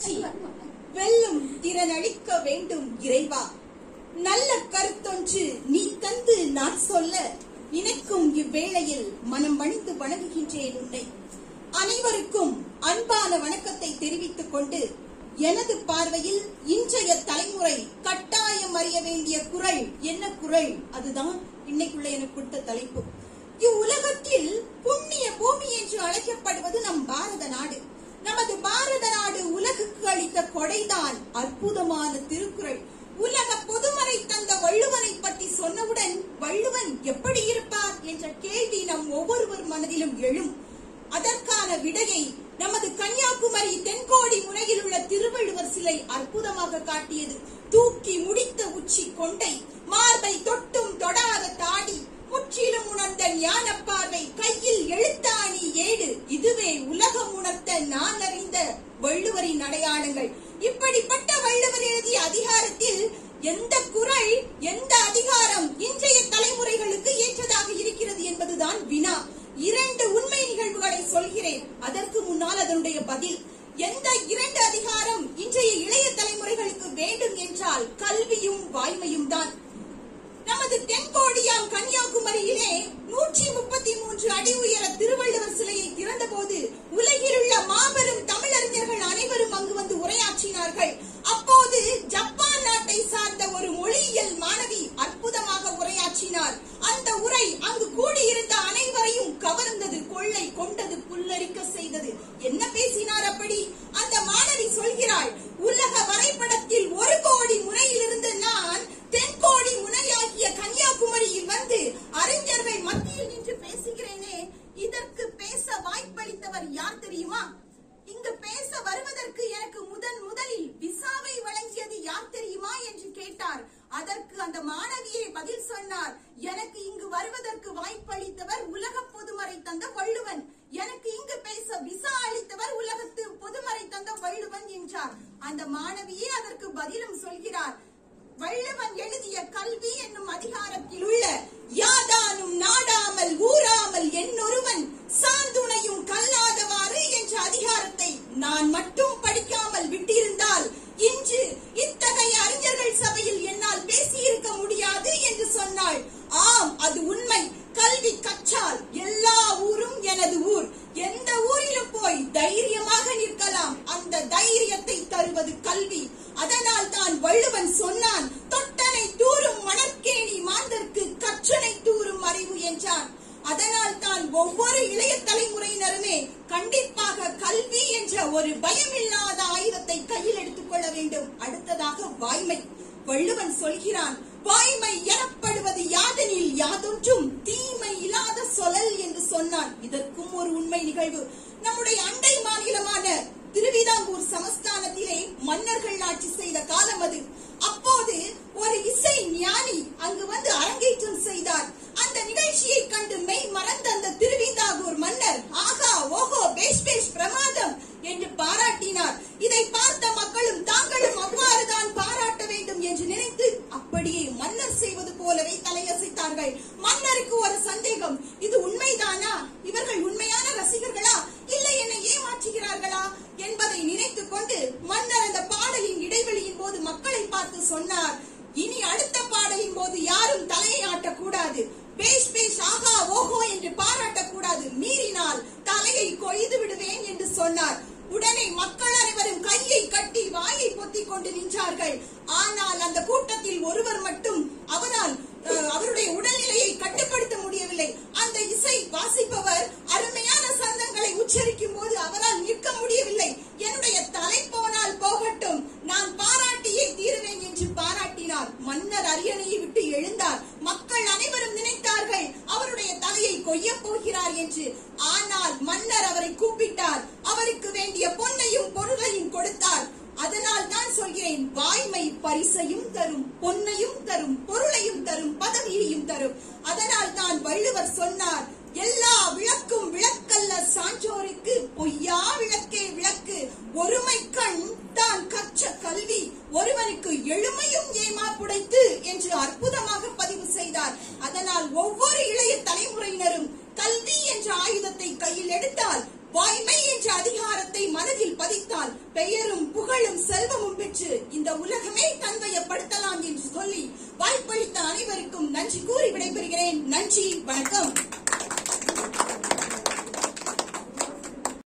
வெல்லும் திறனளிக்க வேண்டும் இறைவா நல்ல கருத்தொன்று நீ தந்து நான் சொல்ல நினைக்கும் இவ்வேளையில் மனம் வணிந்து வணங்குகின்றேன் உன்னை அனைவருக்கும் அன்பான வணக்கத்தை தெரிவித்துக் கொண்டு எனது பார்வையில் இன்றைய தலைமுறை கட்டாயம் அறிய வேண்டிய குரல் என்ன குரல் அதுதான் இன்னைக்குள்ள எனக்கு கொடுத்த தலைப்பு இவ்வுலகத்தில் புண்ணிய பூமி என்று அழைக்கப்படுவது நம் பாரத நாடு நமது பாரத நாடு உலகுக்கு அளித்த கொடைதான் அற்புதமான திருக்குறள் உலக பொதுமறை தந்த வள்ளுவனை பற்றி சொன்னவுடன் வள்ளுவன் எப்படி இருப்பார் என்ற கேள்வி நம் ஒவ்வொருவர் மனதிலும் எழும் அதற்கான விடையை நமது கன்னியாகுமரி தென்கோடி முனையில் உள்ள திருவள்ளுவர் சிலை அற்புதமாக காட்டியது தூக்கி முடித்த உச்சி கொண்டை மார்பை தொட்டும் தொடாத தாடி முற்றிலும் உணர்ந்த ஞான பார்வை கையில் எழுத்தாணி ஏடு இதுவே உலகம் உணர்த்த நான் அறிந்த வள்ளுவரின் அடையாளங்கள் இப்படிப்பட்ட வள்ளுவர் எழுதிய அதிகாரத்தில் எந்த குரல் எந்த அதிகாரம் இன்றைய தலைமுறைகளுக்கு ஏற்றதாக இருக்கிறது என்பதுதான் வினா இரண்டு உண்மை நிகழ்வுகளை சொல்கிறேன் அதற்கு முன்னால் அதனுடைய பதில் எந்த இரண்டு அதிகாரம் இன்றைய இளைய தலைமுறைகளுக்கு வேண்டும் என்றால் கல்வியும் வாய்மையும் தான் நமது தென்கோடியாம் கன்னியாகுமரியிலே நூற்றி முப்பத்தி மூன்று அடி உயர திருவள்ளுவர் சிலையை திறந்தபோது உலகில் உள்ள மாபெரும் தமிழறிஞர்கள் அனைவரும் அங்கு வந்து உரையாற்றினார்கள் அப்போது ஜப்பான் நாட்டை சார்ந்த ஒரு மொழியியல் மாணவி அற்புதமாக உரையாற்றினார் அந்த உரை அங்கு கூடியிருந்த அனைவரையும் கவர்ந்தது கொள்ளை கொண்டது புல்லரிக்க செய்தது என்ன பேசினார் அப்படி அந்த மாணவி சொல்கிறாள் உலக வரைபடத்தில் ஒரு கோடி முனையிலிருந்து நான் தென்கோடி முனையாகிய கன்னியாகுமரியில் வந்து அறிஞர்கள் மத்தியில் நின்று பேசுகிறேனே இதற்கு பேச வாய்ப்பளித்தவர் யார் தெரியுமா இங்கு பேச வருவதற்கு எனக்கு முதன் முதலில் விசாவை வழங்கியது யார் தெரியுமா என்று கேட்டார் அதற்கு அந்த மாணவியை பதில் சொன்னார் எனக்கு இங்கு வருவதற்கு வாய்ப்பளித்தவர் உலக பொதுமறை தந்த வள்ளுவன் எனக்கு இங்கு பேச விசா அளித்தவர் உலகத்து பொதுமறை தந்த வள்ளுவன் என்றார் அந்த மாணவியே அதற்கு பதிலும் சொல்கிறார் வள்ளுவன் எழுதிய கல்வி என்னும் அதிகாரத்தில் உள்ள யாதானும் நாடாமல் ஊராமல் என்னொருவன் சாந்துணையும் கல்லாதவாறு என்ற அதிகாரத்தை நான் மட்டும் படிக்காமல் விட்டிருந்தால் இன்று இத்தகைய அறிஞர்கள் சபையில் என்னால் பேசியிருக்க முடியாது என்று சொன்னாள் ஆம் அது உண்மை கல்வி கற்றால் எல்லா ஊரும் எனது ஊர் எந்த ஊரிலும் போய் தைரியமாக நிற்கலாம் அந்த தைரியத்தை தருவது கல்வி அதனால் தான் வள்ளுவன் சொன்னான் தொட்டனை தூரும் மணற்கேணி மாந்தர்க்கு கற்றனை தூரும் அறிவு என்றான் அதனால் தான் ஒவ்வொரு இளைய தலைமுறையினருமே கண்டிப்பாக கல்வி என்ற ஒரு பயமில்லாத ஆயுதத்தை கையில் எடுத்துக்கொள்ள வேண்டும் அடுத்ததாக வாய்மை வள்ளுவன் சொல்கிறான் வாய்மை எனப்படுவது யாதெனில் யாதொன்றும் தீமை இல்லாத சொலல் என்று சொன்னான் இதற்கும் ஒரு உண்மை நிகழ்வு நம்முடைய அண்டை மாநிலமான திருவிதாங்கூர் சமஸ்தானத்திலே மன்னர்கள் ஆட்சி செய்த காலம் அது அப்போது ஒரு இசை ஞானி அங்கு வந்து அரங்கேற்றம் செய்தார் அந்த நிகழ்ச்சியை கண்டு மெய் மறந்த அந்த திருவிதாங்கூர் மன்னர் ஆகா ஓஹோ பேஷ் பேஷ் பிரமாதம் என்று பாராட்டினார் இதை பார்த்த மக்களும் தாங்களும் அவ்வாறுதான் பாராட்ட வேண்டும் என்று நினைத்து அப்படியே மன்னர் செய்வது போலவே தலையசைத்தார்கள் மன்னருக்கு ஒரு சந்தேகம் இது உண்மைதானா இவர்கள் உண்மையான ரசிகர்களா இல்லை என்னை ஏமாற்றுகிறார்களா என்பதை நினைத்துக் கொண்டு மன்னர் அந்த பாடலின் புகழும் செல்வமும் பெற்று இந்த உலகமே தன்வயப்படுத்தலாம் என்று சொல்லி வாய்ப்பளித்த அனைவருக்கும் நன்றி கூறி விடைபெறுகிறேன் நன்றி வணக்கம்